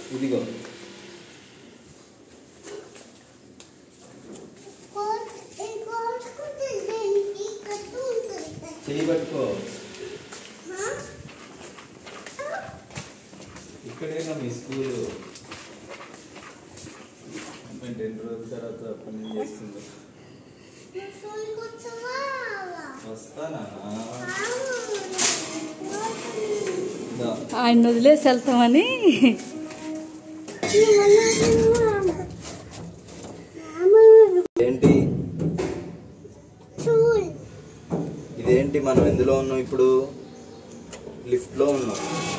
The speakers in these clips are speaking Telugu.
ఇదిగో చేయి పట్టుకో ఇక్కడేనా మీ స్కూల్ టెన్ రోజుల తర్వాత పని చేస్తుంది వస్తానా దా. ఆయన వదిలేసి వెళ్తామని ఏంటి ఇదేంటి మనం ఎందులో ఉన్నాం ఇప్పుడు లిఫ్ట్ లో ఉన్నాం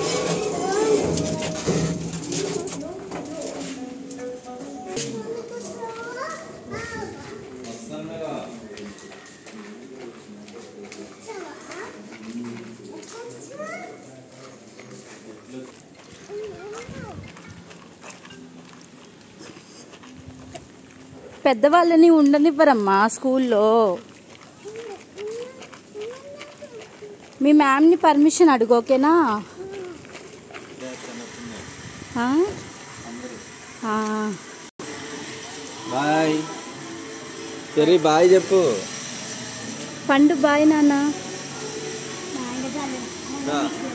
వస్తానుగా. పెద్దవాళ్ళని ఉండనివ్వరమ్మా స్కూల్లో మీ మ్యామ్ని పర్మిషన్ అడుగు ఓకేనా ఆ? ఆ. బాయ్ సరే బాయ్ చెప్పు పండు బాయ్ నాన్న రా.